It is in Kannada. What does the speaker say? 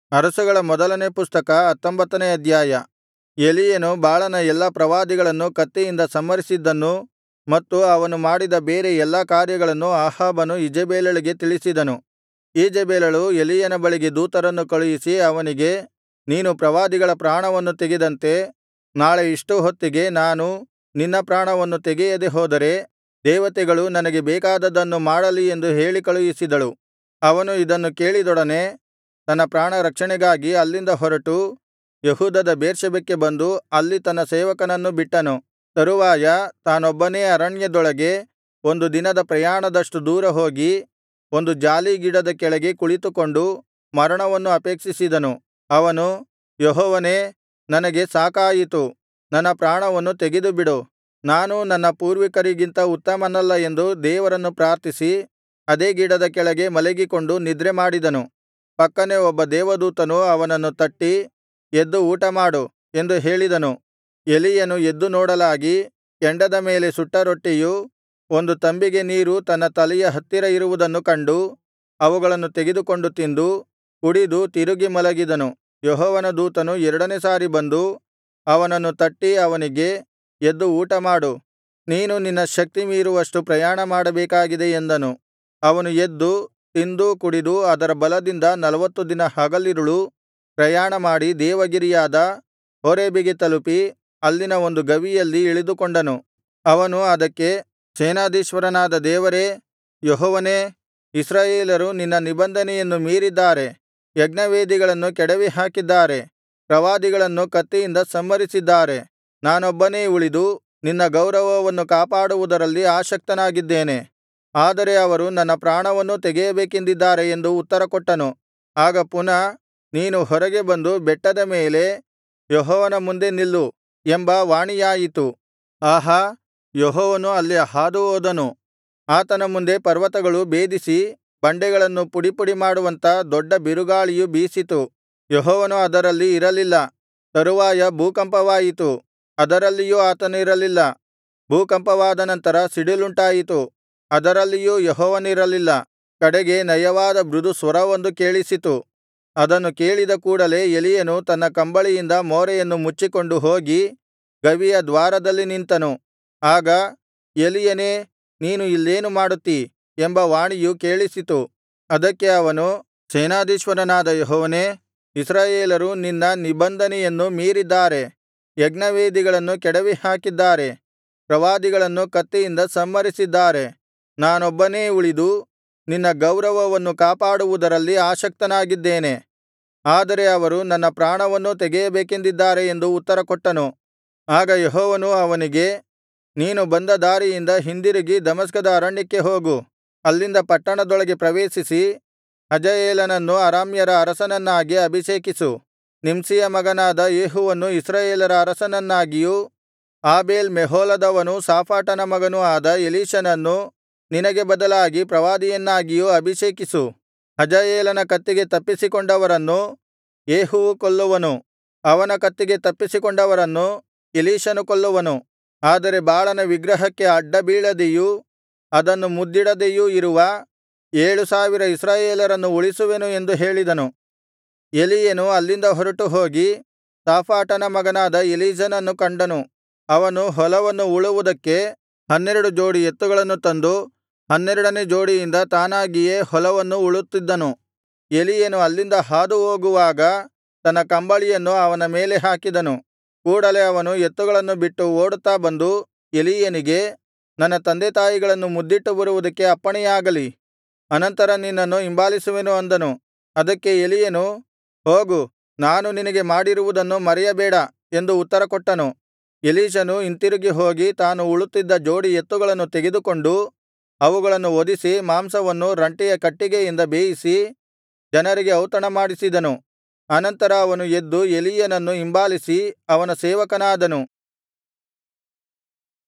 ಅರಸುಗಳ ಮೊದಲನೇ ಪುಸ್ತಕ ಹತ್ತೊಂಬತ್ತನೇ ಅಧ್ಯಾಯ ಎಲೀಯನು ಬಾಳನ ಎಲ್ಲಾ ಪ್ರವಾದಿಗಳನ್ನು ಕತ್ತಿಯಿಂದ ಸಂಹರಿಸಿದ್ದನ್ನೂ ಮತ್ತು ಅವನು ಮಾಡಿದ ಬೇರೆ ಎಲ್ಲಾ ಕಾರ್ಯಗಳನ್ನು ಅಹಾಬನು ಈಜೆಬೆಲಳಿಗೆ ತಿಳಿಸಿದನು ಈಜೆಬೆಲಳು ಎಲೀಯನ ಬಳಿಗೆ ದೂತರನ್ನು ಕಳುಹಿಸಿ ಅವನಿಗೆ ನೀನು ಪ್ರವಾದಿಗಳ ಪ್ರಾಣವನ್ನು ತೆಗೆದಂತೆ ನಾಳೆ ಇಷ್ಟು ಹೊತ್ತಿಗೆ ನಾನು ನಿನ್ನ ಪ್ರಾಣವನ್ನು ತೆಗೆಯದೆ ಹೋದರೆ ದೇವತೆಗಳು ನನಗೆ ಬೇಕಾದದ್ದನ್ನು ಮಾಡಲಿ ಎಂದು ಹೇಳಿ ಕಳುಹಿಸಿದಳು ಅವನು ಇದನ್ನು ಕೇಳಿದೊಡನೆ ತನ್ನ ಪ್ರಾಣರಕ್ಷಣೆಗಾಗಿ ಅಲ್ಲಿಂದ ಹೊರಟು ಯೆಹೂದದ ಬೇರ್ಷೆಬಕ್ಕೆ ಬಂದು ಅಲ್ಲಿ ತನ್ನ ಸೇವಕನನ್ನು ಬಿಟ್ಟನು ತರುವಾಯ ತಾನೊಬ್ಬನೇ ಅರಣ್ಯದೊಳಗೆ ಒಂದು ದಿನದ ಪ್ರಯಾಣದಷ್ಟು ದೂರ ಹೋಗಿ ಒಂದು ಜಾಲೀಗಿಡದ ಕೆಳಗೆ ಕುಳಿತುಕೊಂಡು ಮರಣವನ್ನು ಅಪೇಕ್ಷಿಸಿದನು ಅವನು ಯೆಹೋವನೇ ನನಗೆ ಸಾಕಾಯಿತು ನನ್ನ ಪ್ರಾಣವನ್ನು ತೆಗೆದುಬಿಡು ನಾನೂ ನನ್ನ ಪೂರ್ವಿಕರಿಗಿಂತ ಉತ್ತಮನಲ್ಲ ಎಂದು ದೇವರನ್ನು ಪ್ರಾರ್ಥಿಸಿ ಅದೇ ಗಿಡದ ಕೆಳಗೆ ಮಲಗಿಕೊಂಡು ನಿದ್ರೆಮಾಡಿದನು ಪಕ್ಕನೆ ಒಬ್ಬ ದೇವದೂತನು ಅವನನ್ನು ತಟ್ಟಿ ಎದ್ದು ಊಟಮಾಡು ಎಂದು ಹೇಳಿದನು ಎಲೀಯನು ಎದ್ದು ನೋಡಲಾಗಿ ಕೆಂಡದ ಮೇಲೆ ಸುಟ್ಟ ರೊಟ್ಟಿಯೂ ಒಂದು ತಂಬಿಗೆ ನೀರೂ ತನ್ನ ತಲೆಯ ಹತ್ತಿರ ಇರುವುದನ್ನು ಕಂಡು ಅವುಗಳನ್ನು ತೆಗೆದುಕೊಂಡು ತಿಂದು ಕುಡಿದು ತಿರುಗಿ ಮಲಗಿದನು ಯೆಹೋವನ ದೂತನು ಎರಡನೆ ಸಾರಿ ಬಂದು ಅವನನ್ನು ತಟ್ಟಿ ಅವನಿಗೆ ಎದ್ದು ಊಟಮಾಡು ನೀನು ನಿನ್ನ ಶಕ್ತಿ ಮೀರುವಷ್ಟು ಪ್ರಯಾಣ ಮಾಡಬೇಕಾಗಿದೆ ಎಂದನು ಅವನು ಎದ್ದು ತಿಂದು ಕುಡಿದು ಅದರ ಬಲದಿಂದ ನಲ್ವತ್ತು ದಿನ ಹಗಲಿರುಳು ಪ್ರಯಾಣಮಾಡಿ ದೇವಗಿರಿಯಾದ ಹೋರೇಬಿಗೆ ತಲುಪಿ ಅಲ್ಲಿನ ಒಂದು ಗವಿಯಲ್ಲಿ ಇಳಿದುಕೊಂಡನು ಅವನು ಅದಕ್ಕೆ ಸೇನಾಧೀಶ್ವರನಾದ ದೇವರೇ ಯೆಹೋವನೇ ಇಸ್ರಾಯೇಲರು ನಿನ್ನ ನಿಬಂಧನೆಯನ್ನು ಮೀರಿದ್ದಾರೆ ಯಜ್ಞವೇದಿಗಳನ್ನು ಕೆಡವಿಹಾಕಿದ್ದಾರೆ ಪ್ರವಾದಿಗಳನ್ನು ಕತ್ತಿಯಿಂದ ಸಂಹರಿಸಿದ್ದಾರೆ ನಾನೊಬ್ಬನೇ ಉಳಿದು ನಿನ್ನ ಗೌರವವನ್ನು ಕಾಪಾಡುವುದರಲ್ಲಿ ಆಸಕ್ತನಾಗಿದ್ದೇನೆ ಆದರೆ ಅವರು ನನ್ನ ಪ್ರಾಣವನ್ನೂ ತೆಗೆಯಬೇಕೆಂದಿದ್ದಾರೆ ಎಂದು ಉತ್ತರಕೊಟ್ಟನು ಆಗ ಪುನಃ ನೀನು ಹೊರಗೆ ಬಂದು ಬೆಟ್ಟದ ಮೇಲೆ ಯೆಹೋವನ ಮುಂದೆ ನಿಲ್ಲು ಎಂಬ ವಾಣಿಯಾಯಿತು ಆಹಾ ಯೆಹೋವನು ಅಲ್ಲಿ ಹಾದುಹೋದನು ಆತನ ಮುಂದೆ ಪರ್ವತಗಳು ಭೇದಿಸಿ ಬಂಡೆಗಳನ್ನು ಪುಡಿಪುಡಿ ಮಾಡುವಂಥ ದೊಡ್ಡ ಬಿರುಗಾಳಿಯು ಬೀಸಿತು ಯೆಹೋವನು ಅದರಲ್ಲಿ ಇರಲಿಲ್ಲ ತರುವಾಯ ಭೂಕಂಪವಾಯಿತು ಅದರಲ್ಲಿಯೂ ಆತನಿರಲಿಲ್ಲ ಭೂಕಂಪವಾದ ನಂತರ ಸಿಡಿಲುಂಟಾಯಿತು ಅದರಲ್ಲಿಯೂ ಯೆಹೋವನಿರಲಿಲ್ಲ ಕಡೆಗೆ ನಯವಾದ ಮೃದು ಸ್ವರವೊಂದು ಕೇಳಿಸಿತು ಅದನ್ನು ಕೇಳಿದ ಕೂಡಲೆ ಎಲೀಯನು ತನ್ನ ಕಂಬಳಿಯಿಂದ ಮೋರೆಯನ್ನು ಮುಚ್ಚಿಕೊಂಡು ಹೋಗಿ ಗವಿಯ ದ್ವಾರದಲ್ಲಿ ನಿಂತನು ಆಗ ಎಲೀಯನೇ ನೀನು ಇಲ್ಲೇನು ಮಾಡುತ್ತೀ ಎಂಬ ವಾಣಿಯು ಕೇಳಿಸಿತು ಅದಕ್ಕೆ ಅವನು ಸೇನಾಧೀಶ್ವರನಾದ ಯೆಹೋವನೇ ಇಸ್ರಾಯೇಲರು ನಿನ್ನ ನಿಬಂಧನೆಯನ್ನು ಮೀರಿದ್ದಾರೆ ಯಜ್ಞವೇದಿಗಳನ್ನು ಕೆಡವಿಹಾಕಿದ್ದಾರೆ ಪ್ರವಾದಿಗಳನ್ನು ಕತ್ತಿಯಿಂದ ಸಂಹರಿಸಿದ್ದಾರೆ ನಾನೊಬ್ಬನೇ ಉಳಿದು ನಿನ್ನ ಗೌರವವನ್ನು ಕಾಪಾಡುವುದರಲ್ಲಿ ಆಸಕ್ತನಾಗಿದ್ದೇನೆ ಆದರೆ ಅವರು ನನ್ನ ಪ್ರಾಣವನ್ನೂ ತೆಗೆಯಬೇಕೆಂದಿದ್ದಾರೆ ಎಂದು ಉತ್ತರಕೊಟ್ಟನು ಆಗ ಯೆಹೋವನು ಅವನಿಗೆ ನೀನು ಬಂದ ದಾರಿಯಿಂದ ಹಿಂದಿರುಗಿ ದಮಸ್ಕದ ಅರಣ್ಯಕ್ಕೆ ಹೋಗು ಅಲ್ಲಿಂದ ಪಟ್ಟಣದೊಳಗೆ ಪ್ರವೇಶಿಸಿ ಹಜಾಯೇಲನನ್ನು ಅರಾಮ್ಯರ ಅರಸನನ್ನಾಗಿ ಅಭಿಷೇಕಿಸು ನಿಮ್ಷಿಯ ಮಗನಾದ ಯೇಹುವನ್ನು ಇಸ್ರಾಯೇಲರ ಅರಸನನ್ನಾಗಿಯೂ ಆಬೇಲ್ ಮೆಹೋಲದವನೂ ಶಾಫಾಟನ ಮಗನೂ ಆದ ಎಲೀಷನನ್ನು ನಿನಗೆ ಬದಲಾಗಿ ಪ್ರವಾದಿಯನ್ನಾಗಿಯೂ ಅಭಿಷೇಕಿಸು ಹಜಾಯೇಲನ ಕತ್ತಿಗೆ ತಪ್ಪಿಸಿಕೊಂಡವರನ್ನು ಯೇಹುವು ಕೊಲ್ಲುವನು ಅವನ ಕತ್ತಿಗೆ ತಪ್ಪಿಸಿಕೊಂಡವರನ್ನು ಎಲೀಷನು ಕೊಲ್ಲುವನು ಆದರೆ ಬಾಳನ ವಿಗ್ರಹಕ್ಕೆ ಅಡ್ಡಬೀಳದೆಯೂ ಅದನ್ನು ಮುದ್ದಿಡದೆಯೂ ಇರುವ ಏಳು ಸಾವಿರ ಇಸ್ರಾಯೇಲರನ್ನು ಉಳಿಸುವೆನು ಎಂದು ಹೇಳಿದನು ಎಲೀಯನು ಅಲ್ಲಿಂದ ಹೊರಟು ಹೋಗಿ ಶಾಫಾಟನ ಮಗನಾದ ಎಲೀಷನನ್ನು ಕಂಡನು ಅವನು ಹೊಲವನ್ನು ಉಳುವುದಕ್ಕೆ ಹನ್ನೆರಡು ಜೋಡಿ ಎತ್ತುಗಳನ್ನು ತಂದು ಹನ್ನೆರಡನೆ ಜೋಡಿಯಿಂದ ತಾನಾಗಿಯೇ ಹೊಲವನ್ನು ಉಳುತ್ತಿದ್ದನು ಎಲೀಯನು ಅಲ್ಲಿಂದ ಹಾದುಹೋಗುವಾಗ ತನ್ನ ಕಂಬಳಿಯನ್ನು ಅವನ ಮೇಲೆ ಹಾಕಿದನು ಕೂಡಲೆ ಅವನು ಎತ್ತುಗಳನ್ನು ಬಿಟ್ಟು ಓಡುತ್ತಾ ಬಂದು ಎಲೀಯನಿಗೆ ನನ್ನ ತಂದೆತಾಯಿಗಳನ್ನು ಮುದ್ದಿಟ್ಟು ಬರುವುದಕ್ಕೆ ಅಪ್ಪಣೆಯಾಗಲಿ ಅನಂತರ ನಿನ್ನನ್ನು ಹಿಂಬಾಲಿಸುವೆನು ಅಂದನು ಅದಕ್ಕೆ ಎಲೀಯನು ಹೋಗು ನಾನು ನಿನಗೆ ಮಾಡಿರುವುದನ್ನು ಮರೆಯಬೇಡ ಎಂದು ಉತ್ತರಕೊಟ್ಟನು ಎಲೀಷನು ಹಿಂತಿರುಗಿ ಹೋಗಿ ತಾನು ಉಳುತ್ತಿದ್ದ ಜೋಡಿ ಎತ್ತುಗಳನ್ನು ತೆಗೆದುಕೊಂಡು ಅವುಗಳನ್ನು ವಧಿಸಿ ಮಾಂಸವನ್ನು ರಂಟೆಯ ಕಟ್ಟಿಗೆಯಿಂದ ಬೇಯಿಸಿ ಜನರಿಗೆ ಔತಣಮಾಡಿಸಿದನು ಅನಂತರ ಅವನು ಎದ್ದು ಎಲೀಯನನ್ನು ಹಿಂಬಾಲಿಸಿ ಅವನ ಸೇವಕನಾದನು